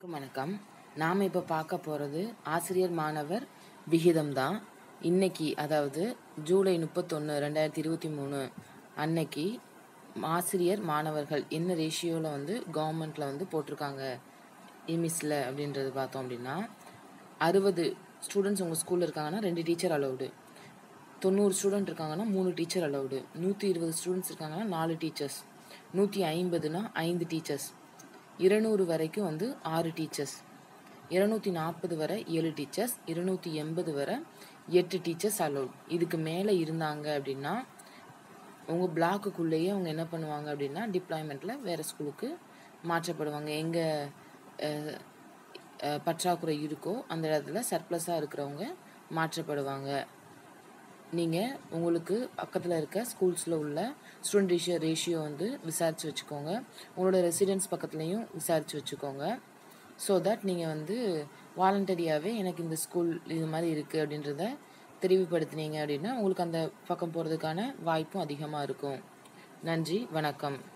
வணக்கம் வணக்கம் நாம் இப்போ பார்க்க போகிறது ஆசிரியர் மாணவர் விகிதம் தான் இன்னைக்கு அதாவது ஜூலை முப்பத்தொன்று ரெண்டாயிரத்தி இருபத்தி மூணு அன்னைக்கு ஆசிரியர் மாணவர்கள் என்ன ரேஷியோவில் வந்து கவர்மெண்ட்டில் வந்து போட்டிருக்காங்க இமிஸில் அப்படின்றது பார்த்தோம் அப்படின்னா அறுபது ஸ்டூடெண்ட்ஸ் உங்கள் ஸ்கூலில் இருக்காங்கன்னா ரெண்டு டீச்சர் அலௌடு தொண்ணூறு ஸ்டூடெண்ட் இருக்காங்கன்னா மூணு டீச்சர் அலௌடு நூற்றி இருபது ஸ்டூடெண்ட்ஸ் இருக்காங்கன்னா நாலு டீச்சர்ஸ் நூற்றி ஐம்பதுனா ஐந்து டீச்சர்ஸ் இருநூறு வரைக்கும் வந்து ஆறு டீச்சர்ஸ் இருநூத்தி நாற்பது வரை ஏழு டீச்சர்ஸ் இருநூத்தி எண்பது வரை எட்டு டீச்சர்ஸ் அலௌட் இதுக்கு மேலே இருந்தாங்க அப்படின்னா உங்கள் பிளாக்குக்குள்ளேயே அவங்க என்ன பண்ணுவாங்க அப்படின்னா டிப்ளாய்மெண்ட்டில் வேறு ஸ்கூலுக்கு மாற்றப்படுவாங்க எங்கே பற்றாக்குறை இருக்கோ அந்த இடத்துல சர்ப்ளஸாக இருக்கிறவங்க மாற்றப்படுவாங்க நீங்கள் உங்களுக்கு பக்கத்தில் இருக்க ஸ்கூல்ஸில் உள்ள ஸ்டூடெண்ட் ரேஷியோ ரேஷியோ வந்து விசாரித்து வச்சுக்கோங்க உங்களோட ரெசிடென்ஸ் பக்கத்துலேயும் விசாரித்து வச்சுக்கோங்க ஸோ தட் நீங்கள் வந்து வாலண்டரியாகவே எனக்கு இந்த ஸ்கூல் இது மாதிரி இருக்குது அப்படின்றத தெரிவுபடுத்தினீங்க அப்படின்னா உங்களுக்கு அந்த பக்கம் போகிறதுக்கான வாய்ப்பும் அதிகமாக இருக்கும் நன்றி வணக்கம்